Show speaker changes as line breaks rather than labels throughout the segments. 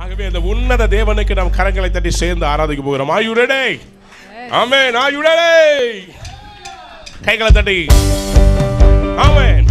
ஆகவே அந்த உன்னத தேவனுக்கு நாம் கரங்களை தட்டி சேர்ந்து ஆராதிக்க போகிறோம் ஆயுடே ஆமென் ஆயுடே கைகளை தட்டி ஆமென்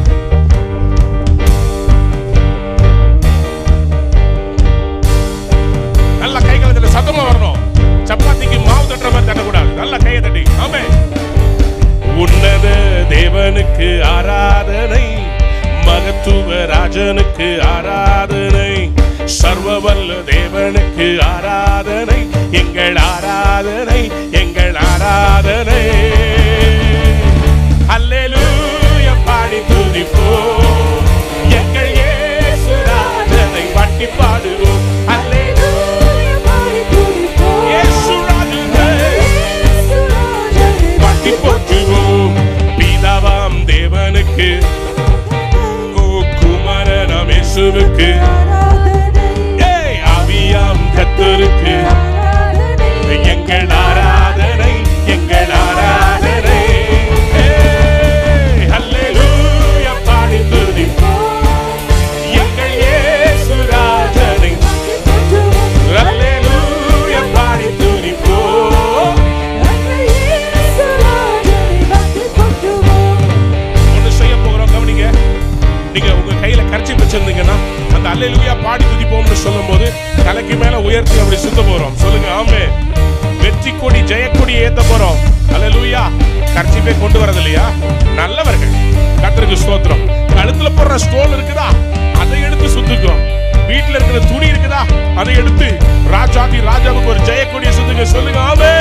நல்ல கைகளை தட்டி சத்தமா வரணும் சப்பாத்திக்கு மாவு தட்டுற மாதிரி தட்டக்கூடாது நல்ல கையை தட்டி ஆமென் உன்னத தேவனுக்கு ஆராதனை மகத்துவ ராஜனுக்கு ஆராதனை சர்வவல்ல தேவனுக்கு ஆராதனை எங்கள் ஆராதனை எங்கள் ஆராதனை அல்லேலூயா பாடி துதிப்போம் எங்கள் இயேசு ராஜனை பாட்டி பாடுவோம் அல்லேலூயா இயேசு ராஜனை பாட்டி போற்றுவோம் பிதாவாம் தேவனுக்கு ஓ குமாரனாம் இயேசுவுக்கு ஏய் ஆவியாம் கத்தருக்கு எங்கள் ஆராதனை எங்கள் ஆராதனை ஏய், அல்லேலூயா பாடி துதிப்போம் எங்கள் இயேசு ராஜனை அல்லேலூயா பாடி துதிப்போம் ஒண்ணு செய்ய போகிறோம் கவனிங்க நீங்க உங்க கையில கரைச்சி வச்சிருந்தீங்கன்னா அந்த அல்லேலூயா பாடி துதிப்போம்னு சொல்லும்போது தலைக்கு மேல உயர்த்தி அப்படி சுத்த போறோம் சொல்லுங்க ஆமே வெற்றி கொடி ஜெயக்கொடி ஏத்த போறோம் அல்லேலூயா கர்ச்சிப்பே கொண்டு வரது இல்லையா நல்லவர்கள் கர்த்தருக்கு ஸ்தோத்திரம் கழுத்துல போடுற ஸ்டோல் இருக்குதா அதை எடுத்து சுத்துக்கிறோம் வீட்டுல இருக்கிற துணி இருக்குதா அதை எடுத்து ராஜாதி ராஜாவுக்கு ஒரு ஜெயக்கொடியை சுத்துங்க சொல்லுங்க ஆமே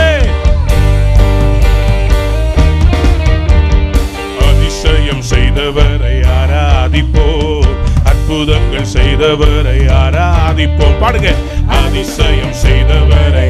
அதிசயம் செய்தவரை ஆராதிப்போம் அற்புதங்கள் செய்தவரை ஆராதிப்போம் பாடுங்க அதிசயம் செய்தவரை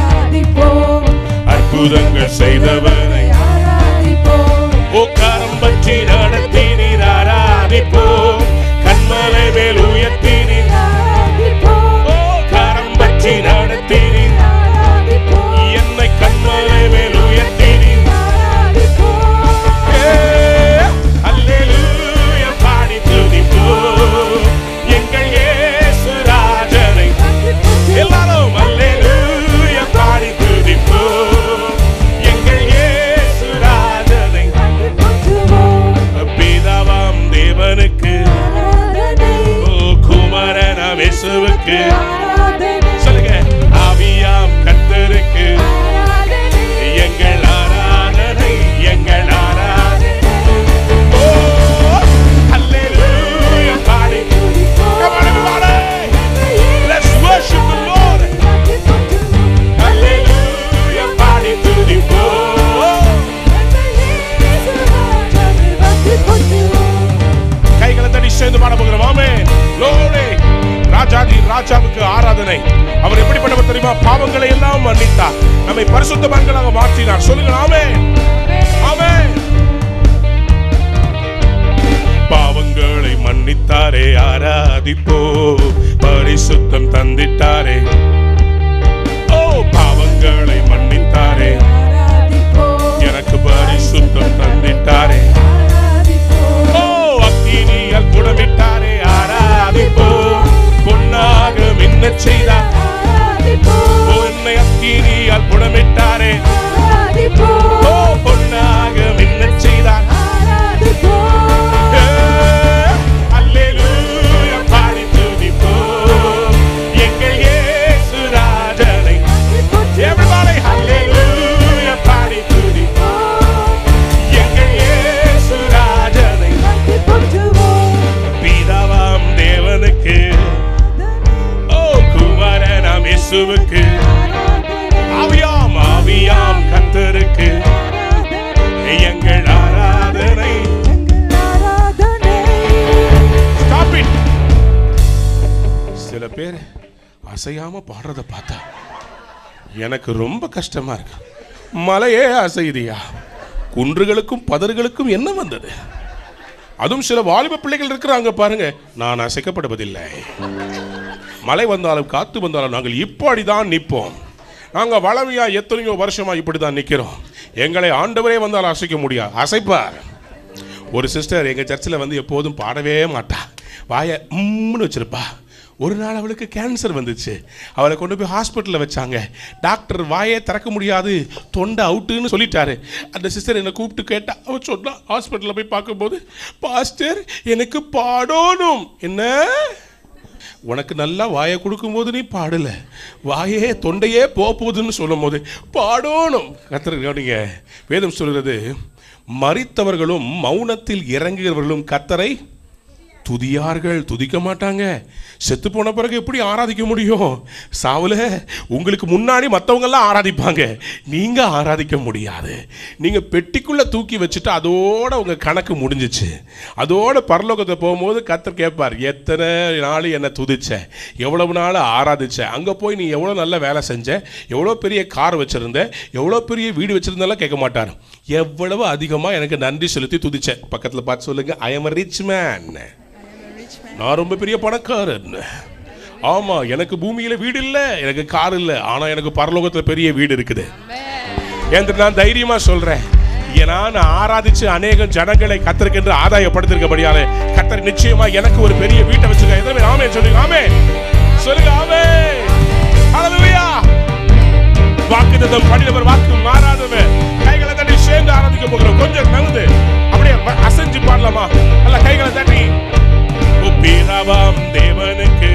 அற்புதங்கள் செய்தவரை ஓ கரம் பற்றி நடத்தி நீர் ஆராதிப்போம் கண்மலை மேல் உயர்த்தி நீர் ஓ கரம் பற்றி நடத்தி நீர் என்னை கண்மலை மேல் உயர்த்தி நீர் அல்லேலூயா பாடி துதிப்போம் எங்கள் இயேசு ராஜனை எல்லாரும் அல்லேலூயா பாடி துதிப்போம் எங்கள் இயேசு ராஜனை பிதாவாம் தேவனுக்கு ஓ குமாரனாம் இயேசுவுக்கு சொல்லுங்க ஆவியாம் கர்த்தருக்கு எங்கள் ஆராதனை எங்கள் ஆராதனை ஓ அல்லேலூயா பாடி Come on everybody let's worship the Lord அல்லேலூயா பாடி துதிப்போம் கைகளை தட்டி சேர்ந்து பாட போகிறோம் ஆமே லோரே ராஜாதி ராஜாவுக்கு ஆராதனை அவர் எப்படிப்பட்டவர் தெரியுமா பாவங்களை எல்லாம் மன்னித்தார் நம்மை பரிசுத்தவான்களாக மாற்றினார் சொல்லுங்க ஆமே ஆமே பாவங்களை மன்னித்தாரே ஆராதிப்போ பரிசுத்தம் தந்திட்டாரே ஓ பாவங்களை மன்னித்தாரே எனக்கு பரிசுத்தம் தந்திட்டாரே ஓ அக்கினியால் புடமிட்டாரே ஆராதிப்போ பொன்னாக மின்னச் செய்தார் ஓ என்னை அக்கினியால் புடமிட்டாரே ஓ பொன்னாக மின்னச் செய்தார் ஏ, அல்லேலூயா பாடி துதிப்போம் எங்கள் இயேசு ராஜனை Everybody, hallelujah, பாடி துதிப்போம் எங்கள் இயேசு ராஜனை பிதாவாம் தேவனுக்கு ஓ குமாரனாம் இயேசுவுக்கு ஆவியாம் ஆவியாம் கத்தருக்கு எங்கள் ஆராதனை Stop it. சில பேர் அசையாம பாடுறத பார்த்தா எனக்கு ரொம்ப கஷ்டமா இருக்கு மலையே அசைதியா குன்றுகளுக்கும் பதர்களுக்கும் என்ன வந்தது அதுவும் சில வாலிப பிள்ளைகள் இருக்கிறாங்க பாருங்க நான் அசைக்கப்படுவதில்லை மழை வந்தாலும் காத்து வந்தாலும் நாங்கள் இப்படிதான் நிற்போம் நாங்கள் வளமையா எத்தனையோ வருஷமா இப்படி தான் நிற்கிறோம் எங்களை ஆண்டவரே வந்தாலும் அசைக்க முடியாது அசைப்பார் ஒரு சிஸ்டர் எங்கள் சர்ச்சில் வந்து எப்போதும் பாடவே மாட்டா வாயை உம்முன்னு வச்சிருப்பா ஒரு நாள் அவளுக்கு கேன்சர் வந்துச்சு அவளை கொண்டு போய் ஹாஸ்பிட்டலில் வச்சாங்க டாக்டர் வாயே திறக்க முடியாது தொண்டை அவுட்டுன்னு சொல்லிட்டாரு அந்த சிஸ்டர் என்னை கூப்பிட்டு கேட்டா அவ சொன்னா ஹாஸ்பிட்டலில் போய் பார்க்கும்போது பாஸ்டர் எனக்கு பாடணும் என்ன உனக்கு நல்லா வாயை கொடுக்கும்போது நீ பாடல வாயே தொண்டையே போக போகுதுன்னு சொல்லும் போது பாடணும் கத்தர் கவனிங்க வேதம் சொல்கிறது மறித்தவர்களும் மௌனத்தில் இறங்குகிறவர்களும் கத்தரை துதியார்கள் துதிக்க மாட்டாங்க செத்து போன பிறகு எப்படி ஆராதிக்க முடியும் சாவுல உங்களுக்கு முன்னாடி மற்றவங்கெல்லாம் ஆராதிப்பாங்க நீங்க ஆராதிக்க முடியாது நீங்க பெட்டிக்குள்ள தூக்கி வச்சுட்டு அதோட உங்க கணக்கு முடிஞ்சிச்சு அதோட பரலோகத்தை போகும்போது கத்தர் கேட்பார் எத்தனை நாள் என்னை துதிச்ச எவ்வளவு நாள் ஆராதிச்ச அங்க போய் நீ எவ்வளவு நல்ல வேலை செஞ்ச எவ்வளோ பெரிய கார் வச்சிருந்த எவ்வளோ பெரிய வீடு வச்சிருந்தாலும் கேட்க மாட்டார் எவ்வளவு அதிகமா எனக்கு நன்றி செலுத்தி துதிச்ச பக்கத்துல பார்த்து சொல்லுங்க ஐ எம் ரிச் மேன் நான் ரொம்ப பெரிய பணக்காரன் ஆமா எனக்கு பூமியில வீடு இல்ல எனக்கு கார் இல்ல ஆனா எனக்கு பரலோகத்துல பெரிய வீடு இருக்குது என்று நான் தைரியமா சொல்றேன் ஏன்னா நான் ஆராதிச்சு அநேக ஜனங்களை கத்தருக்கென்று ஆதாயப்படுத்திருக்கபடியாலே கத்தர் நிச்சயமா எனக்கு ஒரு பெரிய வீட்டை வச்சிருக்க எத்தனை பேர் ஆமே சொல்லுங்க ஆமே சொல்லுங்க ஆமே ஹalleluya வாக்குத்தத்தம் பண்ணினவர் வாக்கு மாறாதவர் கைகளை தட்டி சேர்ந்து ஆராதிக்க போகிறோம் கொஞ்சம் நகர்ந்து அப்படியே வ- அசைஞ்சு பாடலாமா அல்ல கைகளை தட்டி ஒப்பிரவாம் தேவனுக்கு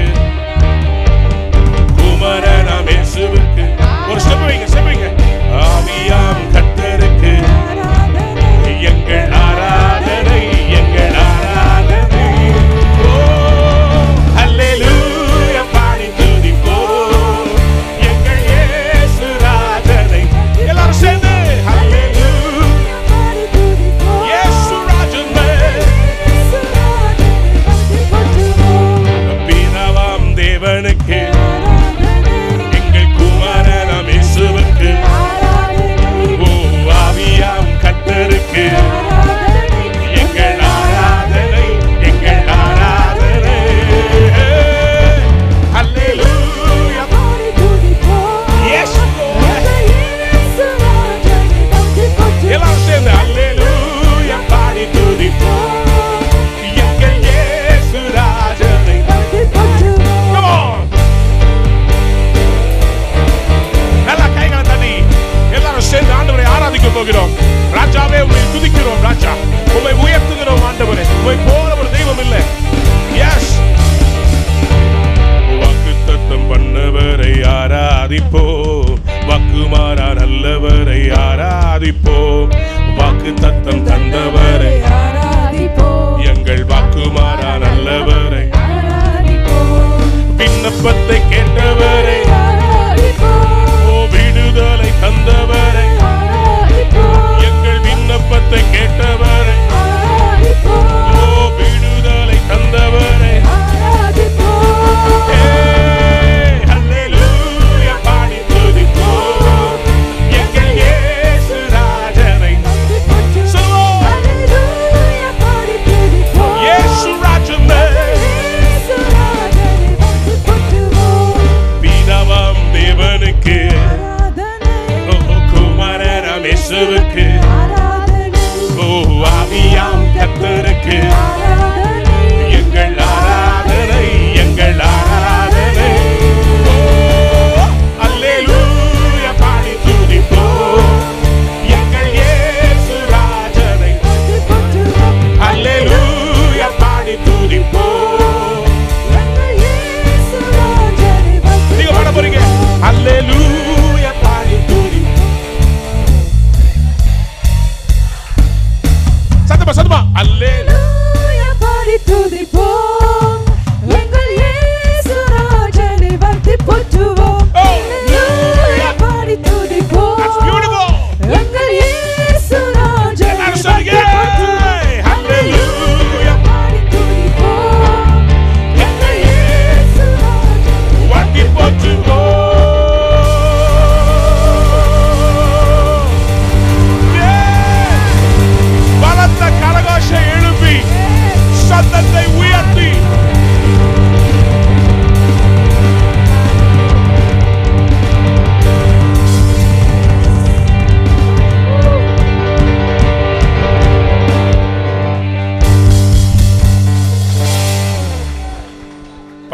குமரனாம் இயேசுவுக்கு ஒரு ஸ்டெப் வைங்க ஸ்டெப் வைங்க ஆவியாம் கர்த்தருக்கு எங்கள் ஆராதனை எங்கள் ஆராதனை ஓ அல்லேலூயா பாடி துதிப்போம் எங்கள் இயேசு ராஜனை எல்லாரும் சேர்ந்து அல்லேலூயா இயேசு ராஜனை பிதாவாம் தேவனுக்கு எங்கள் குமாரனாம் இயேசுவுக்கு ஓ ஆவியாம் கர்த்தருக்கு எங்கள் ஆராதனை எங்கள் ஆராதனை அல்லேலூயா இயேசு எல்லாரும் சேர்ந்து அல்லேலூயா பாடி துதிப்போம் எங்கள் இயேசு ராஜனை Come on. நல்லா கைகளை தட்டி எல்லாரும் சேர்ந்து ஆண்டவரை ஆராதிக்க போகிறோம் ராஜாவே உண்மை துதிக்கிறோம் ராஜா உண்மை உயர்த்துகிறோம் ஆண்டவரே உண்மை போல ஒரு தெய்வம் இல்லை எஸ் வாக்குத்தத்தம் பண்ணவரை ஆராதிப்போ வாக்குமாறா நல்லவரை ஆராதிப்போ வாக்கு தத்தம் தந்தவரை எங்கள் வாக்குமாறா நல்லவரை விண்ணப்பத்தை கேட்டவரை ஓ விடுதலை தந்தவரை எங்கள் விண்ணப்பத்தை கேட்டவரை ஓ விடுதலை தந்தவரை ஏய், அல்லேலூயா பாடி துதிப்போம். எங்கள் இயேசு ராஜனை சொல்லுவோம். இயேசு ராஜனை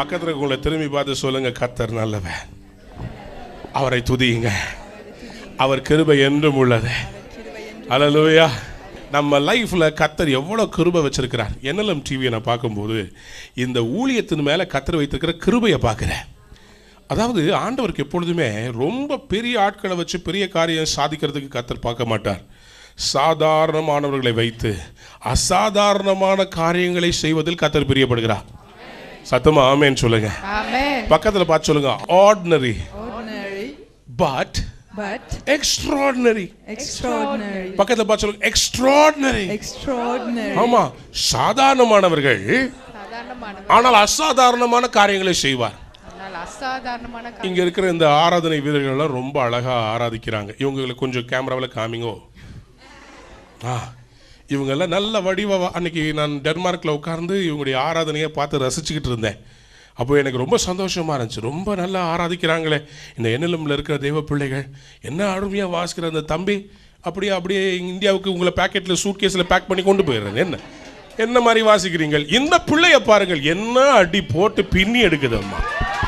பக்கத்தில் உங்களை திரும்பி பார்த்து சொல்லுங்க கத்தர் நல்லவன் அவரை துதியுங்க அவர் கிருபை என்றும் உள்ளது அல்லேலூயா நம்ம லைஃப்ல கத்தர் எவ்வளவு கிருபை வச்சிருக்கிறார் என்எல்எம் டிவியை நான் பார்க்கும்போது இந்த ஊழியத்தின் மேல கத்தர் வைத்திருக்கிற கிருபையை பார்க்கிறேன் அதாவது ஆண்டவருக்கு எப்பொழுதுமே ரொம்ப பெரிய ஆட்களை வச்சு பெரிய காரியம் சாதிக்கிறதுக்கு கத்தர் பார்க்க மாட்டார் சாதாரணமானவர்களை வைத்து அசாதாரணமான காரியங்களை செய்வதில் கத்தர் பிரியப்படுகிறார் சத்தமா ஆமேன்னு சொல்லுங்க
Amen.
பக்கத்துல பார்த்து சொல்லுங்க ordinary
Ordinary,
but
but
extraordinary
extraordinary.
பக்கத்துல பார்த்து சொல்லுங்க எக்ஸ்ட்ராடினரி
Extraordinary.
ஆமா சாதாரணமானவர்கள்
சாதாரணமானவர்
ஆனால் அசாதாரணமான காரியங்களை செய்வார்
ஆனால் அசாதாரணமான காரியம்.
இங்க இருக்கிற இந்த ஆராதனை வீரர்கள் எல்லாம் ரொம்ப அழகா ஆராதிக்கிறாங்க இவங்களை கொஞ்சம் கேமராவில் காமிங்கோ ஆ இவங்கெல்லாம் நல்ல வடிவ அன்னைக்கு நான் டென்மார்க்கில் உட்கார்ந்து இவங்களுடைய ஆராதனையை பார்த்து ரசிச்சுக்கிட்டு இருந்தேன் அப்போ எனக்கு ரொம்ப சந்தோஷமா இருந்துச்சு ரொம்ப நல்லா ஆராதிக்கிறாங்களே இந்த என்எல்எம்ல இருக்கிற தெய்வ பிள்ளைகள் என்ன அருமையாக வாசிக்கிற அந்த தம்பி அப்படியே அப்படியே இந்தியாவுக்கு உங்களை பேக்கெட்டில் சூட் கேஸில் பேக் பண்ணி கொண்டு போயிடுறேன் என்ன என்ன மாதிரி வாசிக்கிறீங்கள் இந்த பிள்ளைய பாருங்கள் என்ன அடி போட்டு பின்னி எடுக்குது அம்மா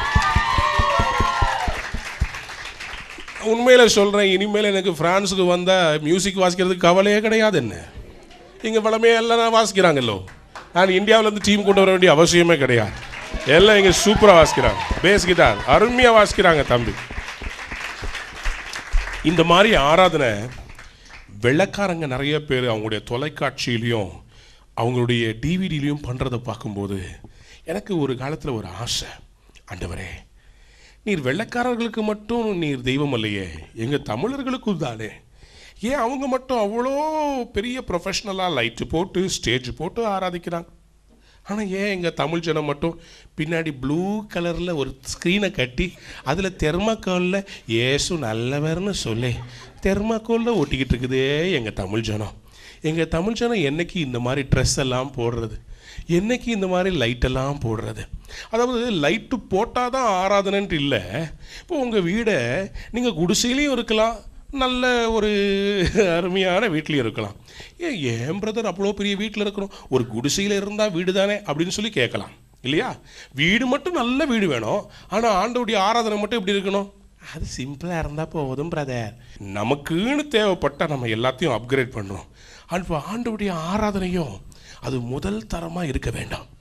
உண்மையில சொல்றேன் இனிமேல் எனக்கு பிரான்ஸுக்கு வந்தா மியூசிக் வாசிக்கிறதுக்கு கவலையே கிடையாது என்ன இங்க வளமே எல்லாம் வாசிக்கிறாங்கல்லோ நான் இந்தியாவுல இருந்து டீம் கொண்டு வர வேண்டிய அவசியமே கிடையாது எல்லாம் இங்க சூப்பரா வாசிக்கிறாங்க பேஸ் கிட்டார் அருமையா வாசிக்கிறாங்க தம்பி இந்த மாதிரி ஆராதனை வெள்ளக்காரங்க நிறைய பேர் அவங்களுடைய தொலைக்காட்சியிலையும் அவங்களுடைய டிவிடிலையும் பண்ணுறதை பார்க்கும்போது எனக்கு ஒரு காலத்தில் ஒரு ஆசை ஆண்டவரே நீர் வெள்ளைக்காரர்களுக்கு மட்டும் நீர் தெய்வம் இல்லையே எங்கள் தமிழர்களுக்கும் தானே ஏன் அவங்க மட்டும் அவ்வளோ பெரிய ப்ரொஃபஷ்னலாக லைட்டு போட்டு ஸ்டேஜ் போட்டு ஆராதிக்கிறாங்க ஆனால் ஏன் எங்கள் தமிழ் ஜனம் மட்டும் பின்னாடி ப்ளூ கலரில் ஒரு ஸ்க்ரீனை கட்டி அதில் தெர்மாக்கோலில் ஏசு நல்லவர்னு சொல்லி தெர்மாக்கோலில் ஒட்டிக்கிட்டு இருக்குதே எங்கள் தமிழ் ஜனம் எங்கள் தமிழ் ஜனம் என்னைக்கு இந்த மாதிரி ட்ரெஸ் எல்லாம் போடுறது என்னைக்கு இந்த மாதிரி லைட்டெல்லாம் போடுறது அதாவது லைட்டு போட்டால் தான் ஆராதனைன்ட்டு இல்லை இப்போ உங்கள் வீடை நீங்கள் குடிசையிலையும் இருக்கலாம் நல்ல ஒரு அருமையான வீட்லேயும் இருக்கலாம் ஏன் ஏன் பிரதர் அவ்வளோ பெரிய வீட்டில் இருக்கிறோம் ஒரு குடிசையில் இருந்தால் வீடு தானே அப்படின்னு சொல்லி கேட்கலாம் இல்லையா வீடு மட்டும் நல்ல வீடு வேணும் ஆனால் ஆண்டவுடைய ஆராதனை மட்டும் எப்படி இருக்கணும் அது சிம்பிளாக இருந்தால் போதும் பிரதர் நமக்குன்னு தேவைப்பட்டால் நம்ம எல்லாத்தையும் அப்கிரேட் பண்ணுறோம் அப்போ ஆண்டவுடைய ஆராதனையும் அது முதல் தரமாக இருக்க வேண்டாம்